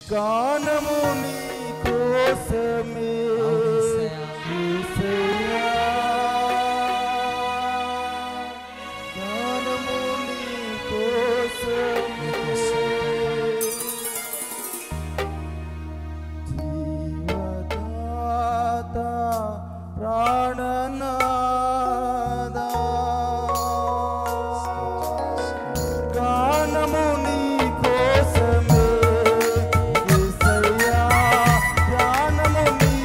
గానము నీ కోసమే యేసయ్యా. గానము నీ కోసమే జీవదాత ప్రాణనాదా గానము నీ కోసమే యేసయ్యా గానము నీ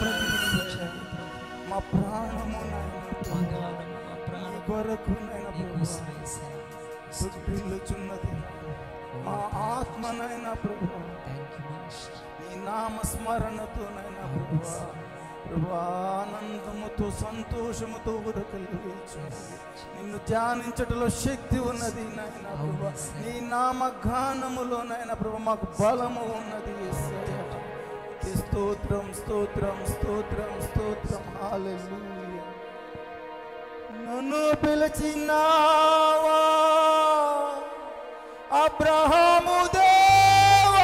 మా ప్రాణము నాయన ప్రభు. నీ కొరకు నాయన ప్రభు పుట్టిల్లుచున్నది మా ఆత్మనైన ప్రభు నీ నామ స్మరణతో నైనా ప్రభు ప్రభు ఆనందముతో సంతోషముతో ఉరకలిగించు నిన్ను ధ్యానించటలో శక్తి ఉన్నది నాయన ప్రభు నీ నామ గానములో నాయన ప్రభు మాకు బలము ఉన్నది యేసయ్య. నీ స్తోత్రం స్తోత్రం స్తోత్రం స్తోత్రం హల్లెలూయా నన్ను పిలిచినావా అబ్రహాము దేవా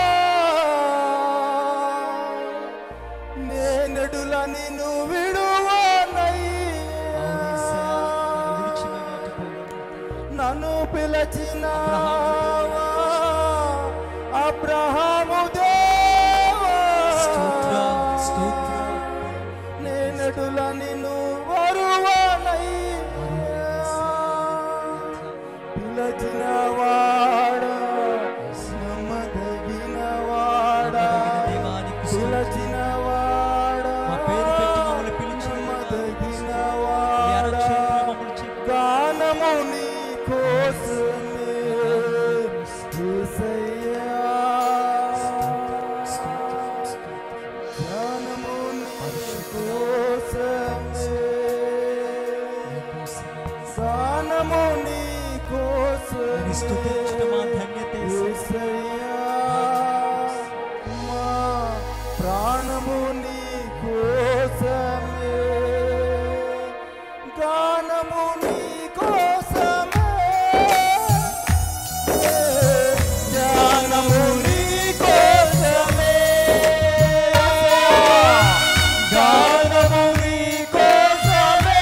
నేనెడుల నిన్ను విడువనయ్యా నన్ను పిలిచినావా అబ్రహాము దేవా నేనెడుల నిన్ను వరువనయ్యా పిలచిన వాడా నమ్మదగిన వాడా పిలచిన వాడా మా పేరు పెట్టి మమ్మల్ని పిలిచిన నమ్మదగిన నీ వాడా అరచేతిలో మమ్మల్ని చెప్పు. గానము నీ కోసమే యేసయ్యా. గానము నీ కోసమే గానము నీ కోసమే నిన్ను స్తుతించడం మా ధన్యత యేసయ్య. యేసయ్యా. మా ప్రాణము నీ కోసమే గానము నీ కోసమే గానము నీ కోసమే గానము నీ కోసమే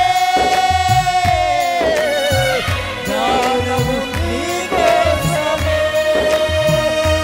గానము నీ కోసమే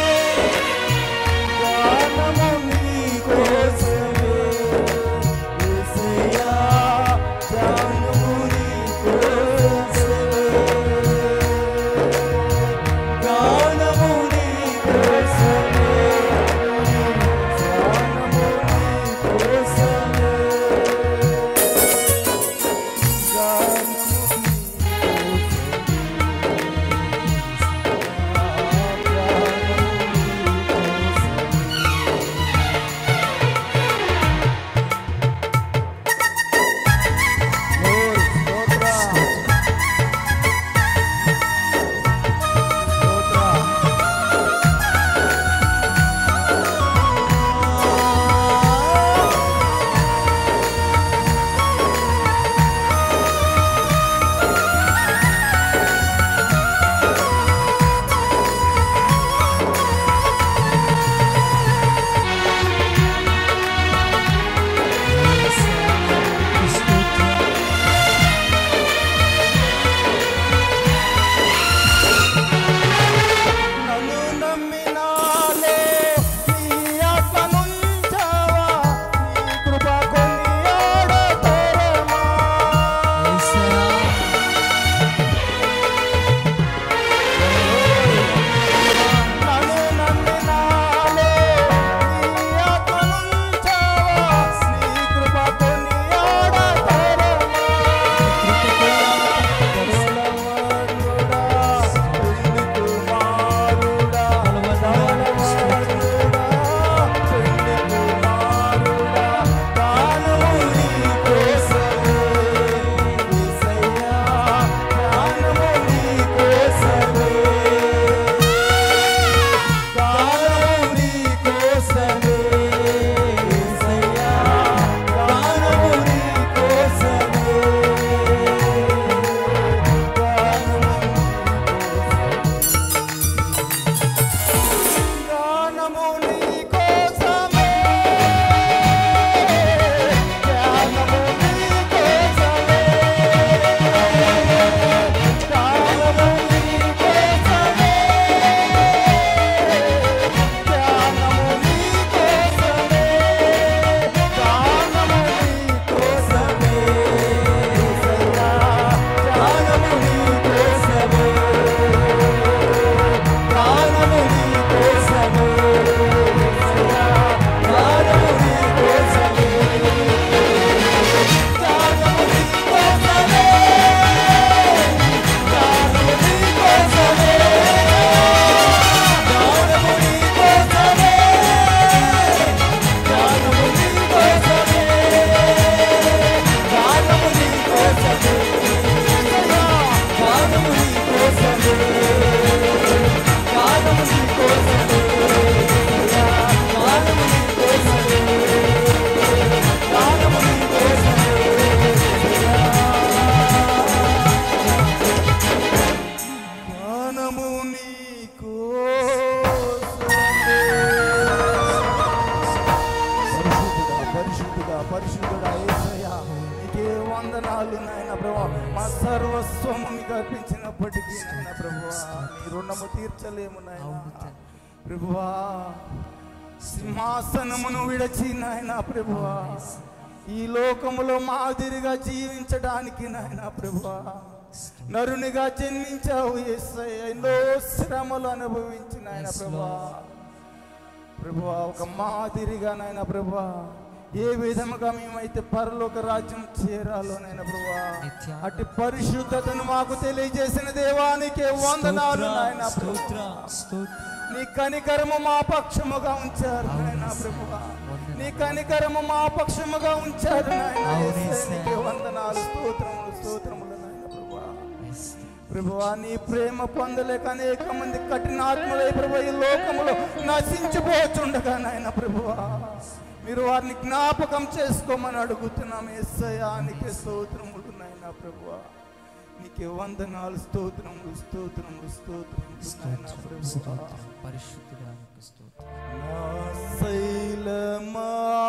వందనాలు నాయన ప్రభా మా సర్వస్వము మీకు అర్పించినప్పటికీ నాయన ప్రభువా నీ రుణము తీర్చలేము నాయన ప్రభువా సింహాసనమును విడచి నాయన ప్రభువా ఈ లోకములో మాదిరిగా జీవించడానికి నాయన ప్రభువా నరునిగా జన్మించావు యేసయ్య ఎన్నో శ్రమలు అనుభవించి నాయన ప్రభువా ప్రభువా ఒక మాదిరిగా నాయన ప్రభువా ఏ విధముగా మేమైతే పరలోక రాజ్యం చేరాలో నాయన ప్రభువా అట్టి పరిశుద్ధతను మాకు తెలియజేసిన దేవానికి వందనాలు నాయన స్తోత్ర ప్రభువా స్తోత్ర నీ కనికరము మా పక్షముగా ఉంచారు నాయన ప్రభువా నీ కనికరము మా పక్షముగా ఉంచారు నాయన అవును, యేసయ్య, యేసయ్య. నీకే వందనాలు స్తోత్రములు స్తోత్రములు నాయన ప్రభువా ప్రభువా నీ ప్రేమ పొందలేక అనేక మంది కఠినాత్ములై ప్రభు ఈ లోకములో నశించిపోతుండగా నాయన ప్రభువా మీరు వారిని జ్ఞాపకం చేసుకోమని అడుగుతున్నాం ఎస్సయానికి స్తోత్రములు నాయన ప్రభువా నీకే వందనాలు స్తోత్రములు స్తోత్రములు స్తోత్రములు నాయన ప్రభువా పరిశుద్ధుడానికి స్తోత్రం నా శైలమా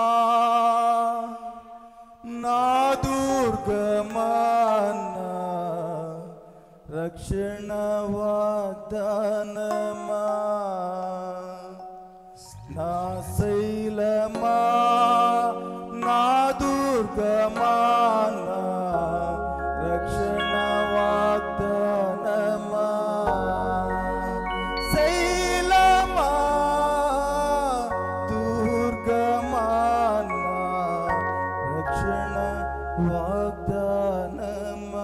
నా దుర్గమా నా రక్షణ వాదనమా నా శైలమా నా దుర్గమా నా రక్షణ వాగ్దానమా శైలమా దుర్గమా నా రక్షణ వాగ్దానమా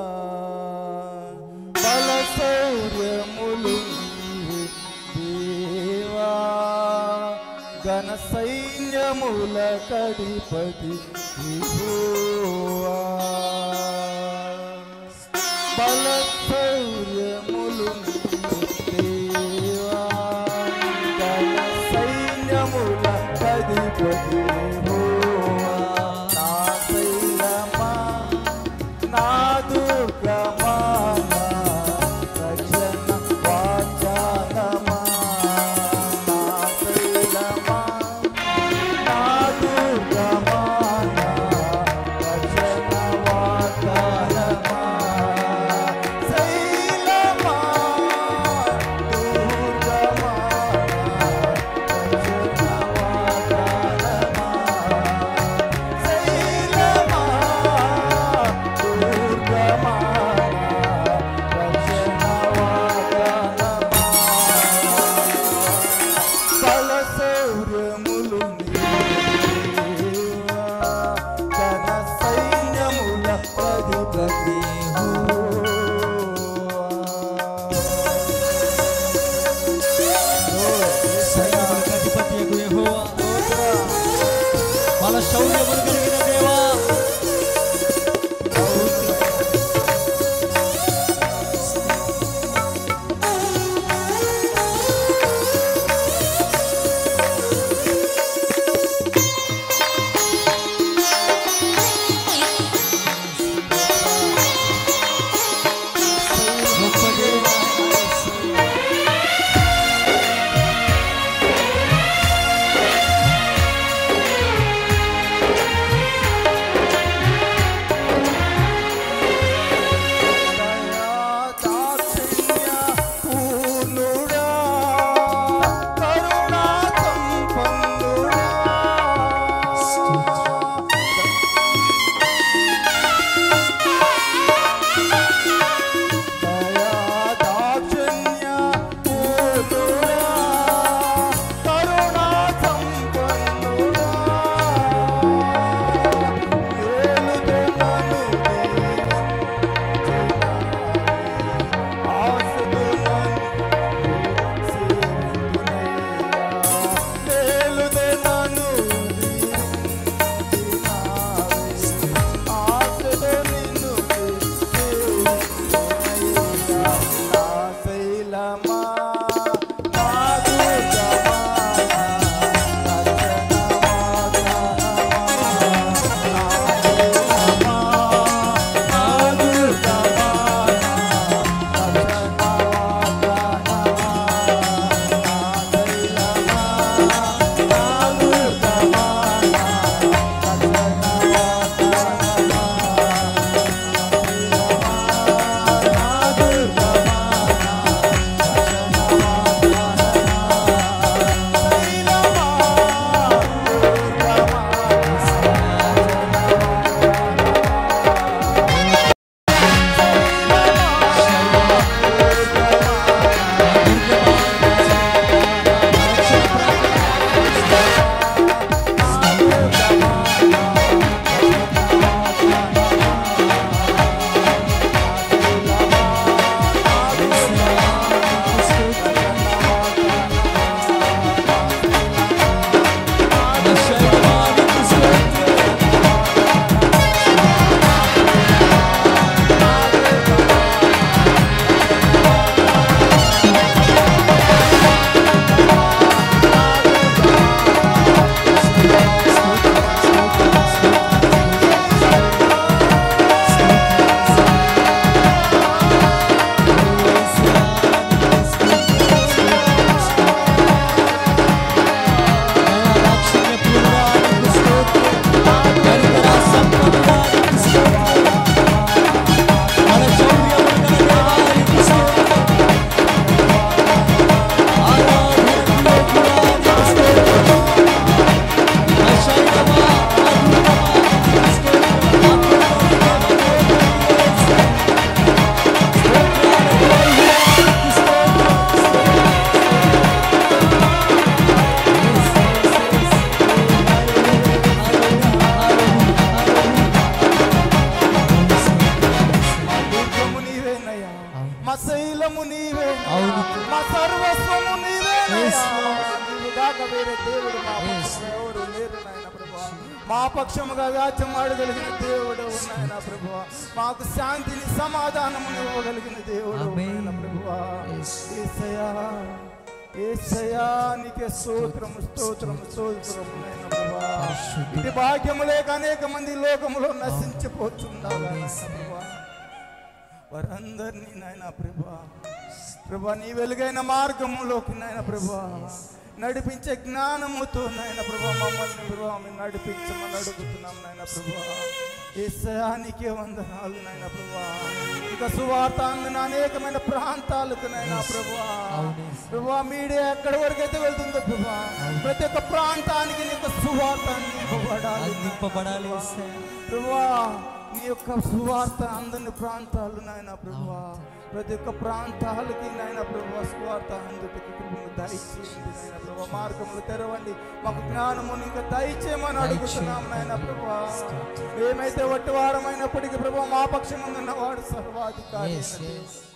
బల శౌర్యములు నీవే దేవా ఘన సైన్యముల కడిపతి యెహోవా. బల శౌర్యములు నీవే దేవా ఘన సైన్యముల కడిపతి యెహోవా. నా శైలమా నా దుర్గమా నా రక్షణ వాచానమా నా శైలమా నా దుర్గమా నా రక్షణ వాచానమా పక్షముగా వేరే దేవుడు మా పక్షముగా ఎవరు లేరు నాయన ప్రభా మా పక్షముగా వ్యాజ్యం ఆడగలిగిన దేవుడు నాయన ప్రభా మాకు శాంతిని సమాధానమును ఇవ్వగలిగిన దేవుడు ఆమేన్. నాయన ప్రభా Yes. ఏసయ్యా ఏసయ్యా నీకే స్తోత్రము స్తోత్రము స్తోత్రము నాయన ప్రభా పరిశుద్ధుడా. ఇది భాగ్యము లేక అనేక మంది లోకములో నశించిపోతున్నారు నాయన ప్రభా వారందరినీ నాయన ప్రభా ప్రభా నీ వెలుగైన మార్గములోకి నాయన ప్రభా నడిపించే జ్ఞానముతో నాయన ప్రభా మమ్మల్ని ప్రభా మేము నడిపించమని అడుగుతున్నాం నాయన ప్రభా ఏసయానికే వందనాలు నాయన ప్రభా ఇక సువార్త అందిన అనేకమైన ప్రాంతాలకు నాయన ప్రభా అవును. ప్రభా మీడియా ఎక్కడి వరకు అయితే వెళ్తుందో ప్రభా ప్రతి ఒక్క ప్రాంతానికి నీ యొక్క సువార్త అందింపబడాలి అందింపబడాలి యేసయ్య. ప్రభా నీ యొక్క సువార్త అందని ప్రాంతాలు నాయన ప్రభా ప్రతి ఒక్క ప్రాంతాలకి నాయన ప్రభా సువార్త అందుటికి కృపను దయచేయండి నాయన ప్రభా మార్గములు తెరవండి మాకు జ్ఞానము ఇంకా దయచేయమని అడుగుతున్నాం నాయన ప్రభా ఏమైతే వట్టి వారమైనప్పటికీ ప్రభా మా పక్షం ఉన్న వాడు సర్వాధికారి Yes, అయిన yes. దేవుడు.